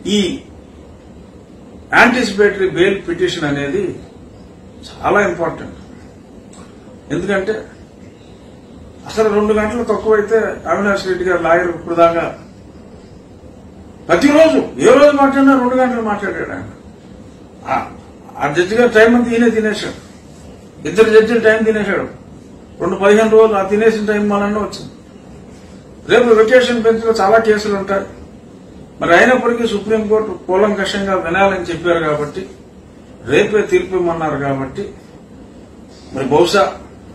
ఈ anticipatory bail petition అనేది చాలా ఇంపార్టెంట్ ఎందుకంటే అసలు రెండు గంటలు తక్కువైతే అవినాష్ రెడ్డి గారు లాయర్ ఇప్పుడు దాకా ప్రతిరోజు ఏ రోజు మాట్లాడినా రెండు గంటలు మాట్లాడాడు ఆయన ఆ- ఆ జడ్జి గారు టైం అంతా ఈయనే తినేశాడు ఇద్దరు జడ్జిలు టైం తినేశాడు రెండు పదిహేను రోజులు ఆ తినేసిన టైం మనన్న వచ్చింది రేపు వెకేషన్ బెంచ్ లో చాలా కేసులు ఉంటాయి మరి అయినప్పటికీ సుప్రీంకోర్టు కూలంకషంగా వినాలని చెప్పారు కాబట్టి రేపే తీర్పు ఇమ్మన్నారు కాబట్టి మరి బహుశా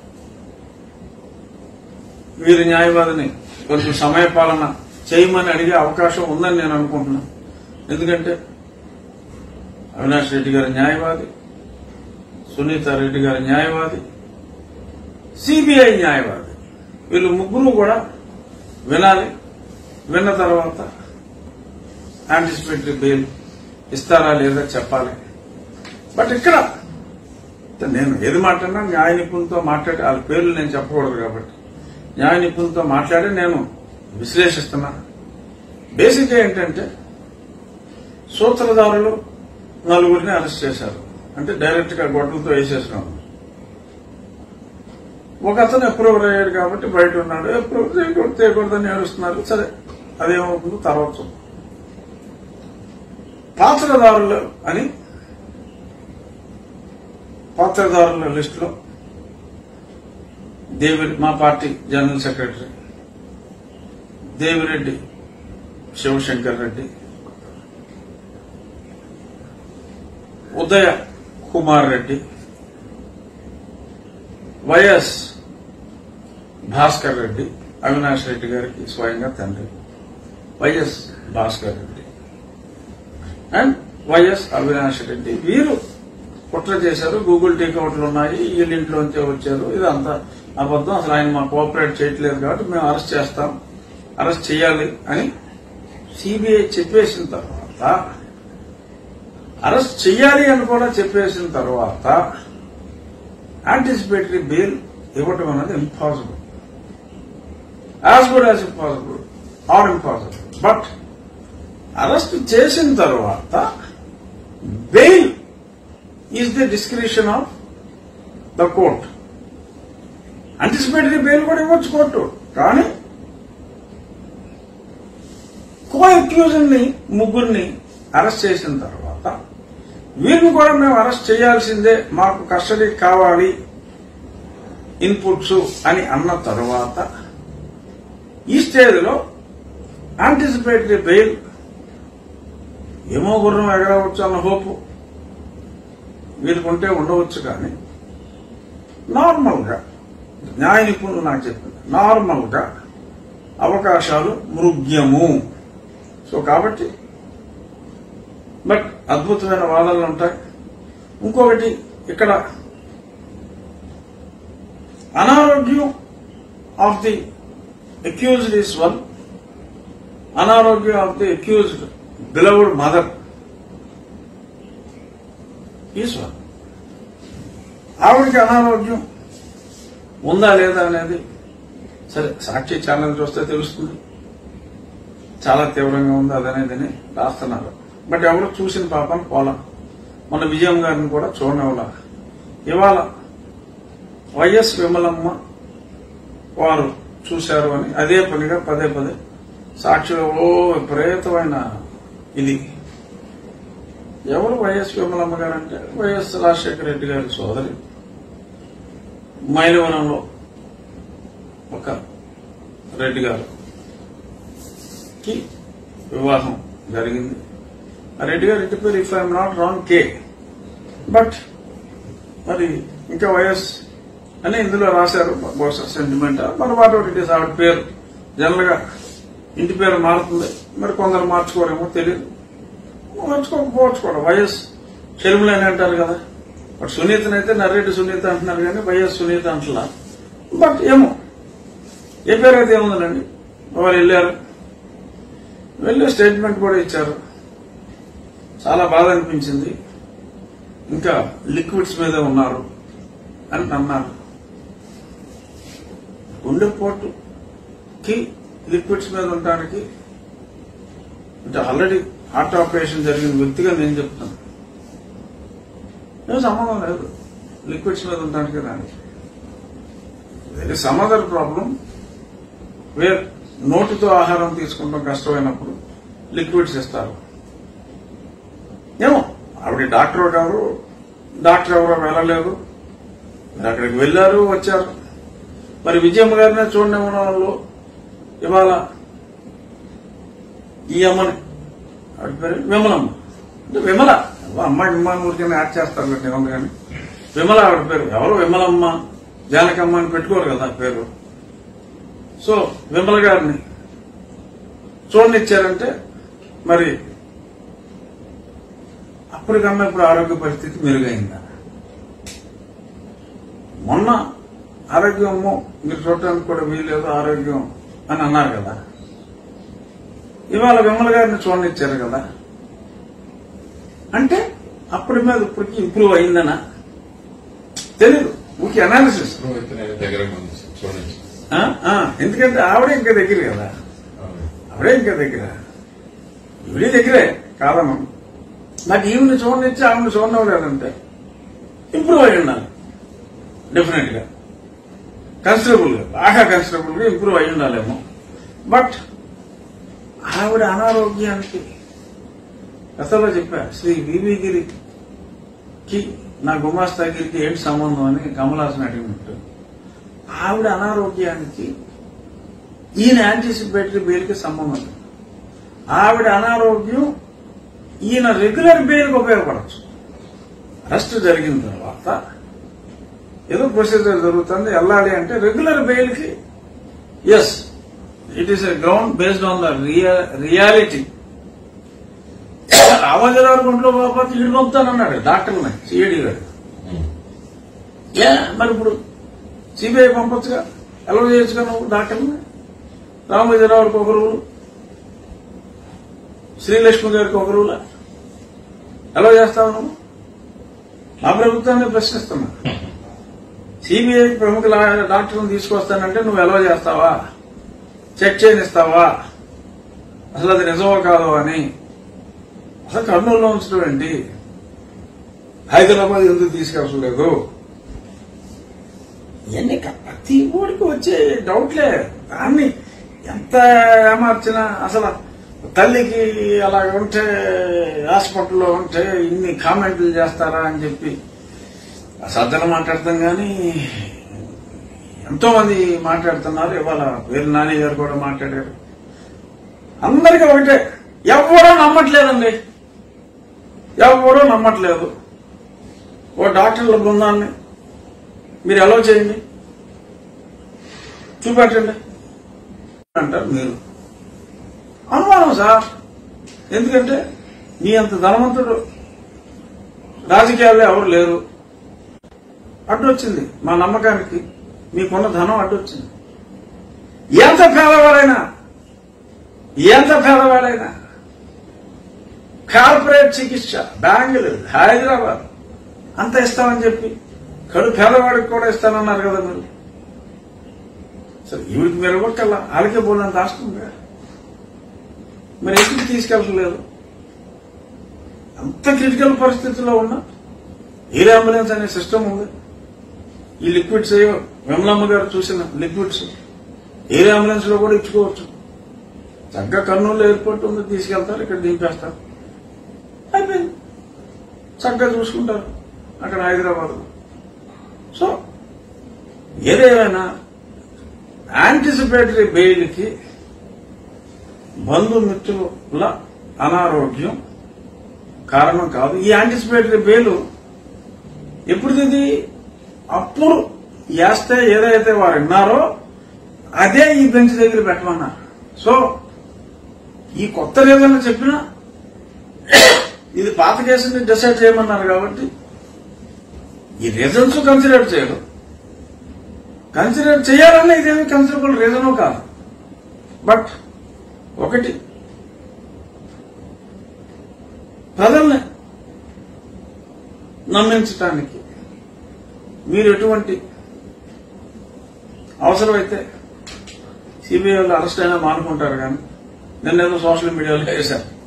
వీరి న్యాయవాదిని కొంచెం సమయపాలన చేయమని అడిగే అవకాశం ఉందని నేను అనుకుంటున్నాను ఎందుకంటే అవినాష్ రెడ్డి గారి న్యాయవాది సునీత రెడ్డి గారి న్యాయవాది సిబిఐ న్యాయవాది వీళ్ళు ముగ్గురు కూడా వినాలి విన్న తర్వాత యాంటిసిపేటరీ బెయిల్ ఇస్తారా లేదా చెప్పాలి బట్ ఇక్కడ నేను ఏది మాట్లాడినా న్యాయ నిపుణులతో మాట్లాడి వాళ్ళ పేర్లు నేను చెప్పకూడదు కాబట్టి న్యాయ నిపుణులతో మాట్లాడి నేను విశ్లేషిస్తున్నా బేసిక్ ఏంటంటే సూత్రధారులు నలుగురిని అరెస్ట్ చేశారు అంటే డైరెక్ట్ గా గొడ్డలతో వేసేసినాం ఒక అతను అప్రూవర్ అయ్యాడు కాబట్టి బయట ఉన్నాడు అప్రూవ్ చేయకూడదు చేయకూడదని ఏడుస్తున్నారు సరే అదేమవుతుందో తర్వాత చూద్దాం. పాత్రదారులు అని పాత్రదారుల లిస్టులో దేవి మా party general secretary Devireddy Shivashankar Reddy Udaya Kumar Reddy Y S Bhaskar Reddy Avinash Reddy గారికి స్వయంగా తండ్రి Y S Bhaskar Reddy and Y S Avinash Reddy వీరు కుట్ర చేశారు గూగుల్ టేక్అవుట్లు ఉన్నాయి వీళ్ళ ఇంట్లోంచే వచ్చారు ఇదంతా అబద్ధం అసలు ఆయన మాకు కోఆపరేట్ చేయట్లేదు కాబట్టి మేము అరెస్ట్ చేస్తాం అరెస్ట్ చేయాలి అని సిబిఐ చెప్పేసిన తర్వాత అరెస్ట్ చేయాలి అని కూడా చెప్పేసిన తర్వాత యాంటిసిపేటరీ బెయిల్ ఇవ్వటం అనేది impossible as good as impossible or impossible but arrest చేసిన తర్వాత bail is the description of the court anticipatory bail కూడా ఇవ్వచ్చు కోర్టు కానీ కో అక్యూజన్ ని ముగ్గురిని అరెస్ట్ చేసిన తర్వాత వీరిని కూడా మేము అరెస్ట్ చేయాల్సిందే మాకు కస్టడీ కావాలి ఇన్పుట్స్ అని అన్న తర్వాత ఈ స్టేజ్లో యాంటిసిపేటరీ బెయిల్ ఏమో గుర్రం ఎగరవచ్చు అన్న హోపు వీరికుంటే ఉండవచ్చు కానీ నార్మల్ గా న్యాయ నిపుణులు నాకు చెప్పింది నార్మల్ గా అవకాశాలు మృగ్యము సో కాబట్టి బట్ అద్భుతమైన వాదనలు ఉంటాయి ఇంకొకటి ఇక్కడ అనారోగ్యం of the accused is one అనారోగ్యం of the accused beloved mother is one ఆవిడికి అనారోగ్యం ఉందా లేదా అనేది సరే సాక్షి ఛానల్ చూస్తే తెలుస్తుంది చాలా తీవ్రంగా ఉంది అదనేదని రాస్తున్నారు బట్ ఎవరు చూసిన పాపం పోలా మన విజయం గారిని కూడా చూడనివ్వాల ఇవాళ వైఎస్ విమలమ్మ వారు చూశారు అని అదే పనిగా పదే పదే సాక్షిలో ఓ విపరీతమైన ఇది ఎవరు వైఎస్ విమలమ్మ గారు అంటే వైఎస్ రాజశేఖర రెడ్డి గారి సోదరి మైలవనంలో ఒక రెడ్డి గారు కి వివాహం జరిగింది ఆ రెడ్డి గారి ఇంటి పేరు ఇఫ్ ఐఎమ్ నాట్ రాంగ్ కే బట్ మరి ఇంకా వైఎస్ అని ఇందులో రాశారు బహుశా సెంటిమెంట్ మన వాట్ ఇట్ ఈస్ ఆవిడ పేరు జనరల్ గా ఇంటి పేరు మారుతుంది మరి కొందరు మార్చుకోరేమో తెలియదు మార్చుకోకపోవచ్చు కూడా వైఎస్ షర్మిలని అంటారు కదా బట్ సునీతనైతే నర్రెడ్డి సునీత అంటున్నారు కానీ వైఎస్ సునీత అంటలా బట్ ఏమో ఏ పేరు అయితే ఏముందండి వాళ్ళు వెళ్ళారు వెళ్ళి స్టేట్మెంట్ కూడా ఇచ్చారు చాలా బాధ అనిపించింది ఇంకా లిక్విడ్స్ మీద ఉన్నారు అని అన్నారు గుండెపోటుకి లిక్విడ్స్ మీద ఉండటానికి అంటే ఆల్రెడీ హార్ట్ ఆపరేషన్ జరిగిన వ్యక్తిగా నేను చెప్తాను ఏం సంబంధం లేదు లిక్విడ్స్ మీద ఉండడానికి దానికి very some other problem where నోటితో ఆహారం తీసుకుంటాం కష్టమైనప్పుడు లిక్విడ్స్ ఇస్తారు ఏమో ఆవిడ డాక్టర్ ఎవరు డాక్టర్ ఎవరో వెళ్ళలేదు మరి అక్కడికి వెళ్ళారు వచ్చారు మరి విజయమ్మ గారినే చూడండి వాళ్ళు ఇవాళ ఈ అమ్మని ఆవిడ పేరు విమలమ్మ అంటే విమల అమ్మాయి విమాన ఊరికైనా యాడ్ చేస్తారు కదా ఏముంది కానీ విమల ఆవిడ పేరు ఎవరు విమలమ్మ జానకమ్మ అని పెట్టుకోరు కదా పేరు సో విమల గారిని చూడనిచ్చారంటే మరి అప్పటికన్నా ఇప్పుడు ఆరోగ్య పరిస్థితి మెరుగైందా మొన్న ఆరోగ్యము మీరు చూడటానికి కూడా వీలేదు ఆరోగ్యం అని అన్నారు కదా ఇవాళ విమల గారిని చూడనిచ్చారు కదా అంటే అప్పటి మీద ఇప్పటికి ఇంప్రూవ్ అయిందనా తెలీదు ఊరికి అనాలిసిస్ ఇప్పుడు అయితే నేను దగ్గర ఉంది చూడండి ఎందుకంటే ఆవిడే ఇంకా దగ్గర కదా ఆవిడే ఇంకా దగ్గర ఈవిడే దగ్గరే కాదను నాకు ఈవిని చూడనిచ్చి ఆవిడ చూడనివ్వలేదంటే ఇంప్రూవ్ అయి ఉండాలి డెఫినెట్ గా కన్సిడరబుల్ గా బాగా కన్సిడరబుల్ గా ఇంప్రూవ్ అయి ఉండాలేమో బట్ ఆవిడ అనారోగ్యానికి గతంలో చెప్పా శ్రీ వివి గిరికి నా గుమాస్తాగిరికి ఏంటి సంబంధం అని కమలాసన్ అడిగినట్టు ఆవిడ అనారోగ్యానికి ఈయన యాంటిసిపేటరీ బెయిల్కి సంబంధం లేదు. ఆవిడ అనారోగ్యం ఈయన రెగ్యులర్ బెయిల్కి ఉపయోగపడచ్చు అరెస్ట్ జరిగిన తర్వాత ఏదో ప్రొసీజర్ జరుగుతుంది వెళ్ళాలి అంటే రెగ్యులర్ బెయిల్కి yes it is a ground based on the reality Ramoji Rao గుంట్లో బాబు ఈడు పంపుతానన్నాడు డాక్టర్ని సిఐడి గారు ఏ మరి ఇప్పుడు సిబిఐ పంపొచ్చుగా ఎలా చేయొచ్చుగా నువ్వు డాక్టర్ని రామోజీరావుకి ఒక రూలు శ్రీలక్ష్మి గారికి ఒక రూలా ఎలా చేస్తావు నువ్వు మా ప్రభుత్వాన్ని ప్రశ్నిస్తున్నా సిబిఐ ప్రముఖ లా- డాక్టర్ని తీసుకొస్తానంటే నువ్వు ఎలా చేస్తావా చెక్ చేయనిస్తావా అసలు అది నిజమో కాదో అని అసలు కర్నూలులో ఉంచడం ఏంటి హైదరాబాద్ ఎందుకు తీసుకెళ్ళలేదు ఇవన్నీ క- ప్రతి ఊరికి వచ్చే డౌట్లే దాన్ని ఎంత ఏమార్చినా అసలు తల్లికి అలా ఉంటే హాస్పిటల్లో ఉంటే ఇన్ని కామెంట్లు చేస్తారా అని చెప్పి సజ్జన మాట్లాడతాం కానీ ఎంతో మంది మాట్లాడుతున్నారు ఇవాళ వీరు నాని గారు కూడా మాట్లాడారు అందరికీ ఒకటే ఎవరో నమ్మట్లేదండి ఎవరో నమ్మట్లేదు ఓ డాక్టర్ల బృందాన్ని మీరు ఎలా చేయండి చూపెట్టండి అంటారు మీరు అనుమానం సార్ ఎందుకంటే మీ అంత ధనవంతుడు రాజకీయాల్లో ఎవరు లేరు అడ్డొచ్చింది మా నమ్మకానికి మీకున్న ధనం అడ్డొచ్చింది ఎంత పేదవాడైనా ఎంత పేదవాడైనా కార్పొరేట్ చికిత్స బెంగళూరు హైదరాబాద్ అంత ఇస్తామని చెప్పి కడు పేదవాడికి కూడా ఇస్తానన్నారు కదా మీరు సరే ఈవిడికి మీరు ఇవ్వకల్లా వాళ్ళకే పోలంత ఆస్తుందిగా మరి ఎందుకు తీసుకెళ్ళలేదు అంత క్రిటికల్ పరిస్థితిలో ఉన్నా ఎయిర్ అంబులెన్స్ అనే సిస్టమ్ ఉంది ఈ లిక్విడ్స్ ఏవో విమలమ్మ గారు చూసిన లిక్విడ్స్ ఎయిర్ అంబులెన్స్ లో కూడా ఇచ్చుకోవచ్చు చక్కగా కర్నూలు ఎయిర్పోర్ట్ ఉంది తీసుకెళ్తారు ఇక్కడ దింపేస్తారు అయిపోయింది చక్కగా చూసుకుంటారు అక్కడ హైదరాబాద్ సో ఏదేమైనా యాంటిసిపేటరీ బెయిల్కి బంధుమిత్రుల అనారోగ్యం కారణం కాదు ఈ యాంటిసిపేటరీ బెయిల్ ఎప్పుడుది అప్పుడు వేస్తే ఏదైతే వారు విన్నారో అదే ఈ బెంచ్ దగ్గర పెట్టమన్నారు సో ఈ కొత్త రీజన్ చెప్పినా ఇది పాత కేసుని డిసైడ్ చేయమన్నారు కాబట్టి ఈ రీజన్స్ కన్సిడర్ చేయరు కన్సిడర్ చేయాలన్న ఇదేమి కన్సిడరబుల్ రీజను కాదు బట్ ఒకటి ప్రజల్ని నమ్మించటానికి మీరు ఎటువంటి అవసరమైతే సిబిఐ వాళ్ళు అరెస్ట్ అయినా మానుకుంటారు కానీ నిన్నేదో సోషల్ మీడియాలో వేశారు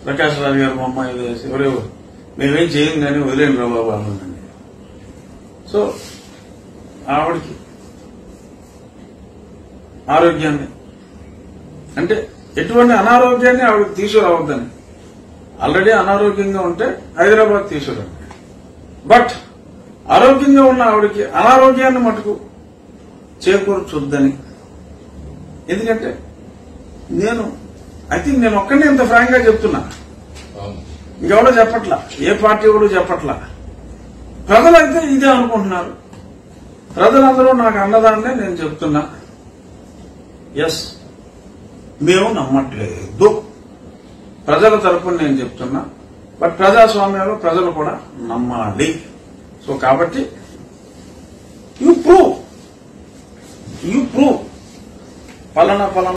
ప్రకాష్ రాజు గారు మా అమ్మాయి ఏదో వేసి ఎవరెవరు మేమేం చేయం కానీ వదిలేండి రా బాబు అన్నానండి సో ఆవిడకి ఆరోగ్యాన్ని అంటే ఎటువంటి అనారోగ్యాన్ని ఆవిడకి తీసుకురావద్దని ఆల్రెడీ అనారోగ్యంగా ఉంటే హైదరాబాద్ తీసుకురండి బట్ ఆరోగ్యంగా ఉన్న ఆవిడకి అనారోగ్యాన్ని మటుకు చేకూర్చొద్దని ఎందుకంటే నేను ఐ థింక్ నేను ఒక్కనే ఇంత ఫ్రాంక్ గా చెప్తున్నా అవును ఇంకెవడో చెప్పట్లా ఏ పార్టీ కూడా చెప్పట్లా ప్రజలైతే ఇదే అనుకుంటున్నారు ప్రజలందరూ నాకు అన్నదాన్నే నేను చెప్తున్నా ఎస్ మేము నమ్మట్లేదు ప్రజల తరపున నేను చెప్తున్నా బట్ ప్రజాస్వామ్యంలో ప్రజలు కూడా నమ్మాలి సో కాబట్టి యు ప్రూవ్ యు ప్రూవ్ పలానా పలానా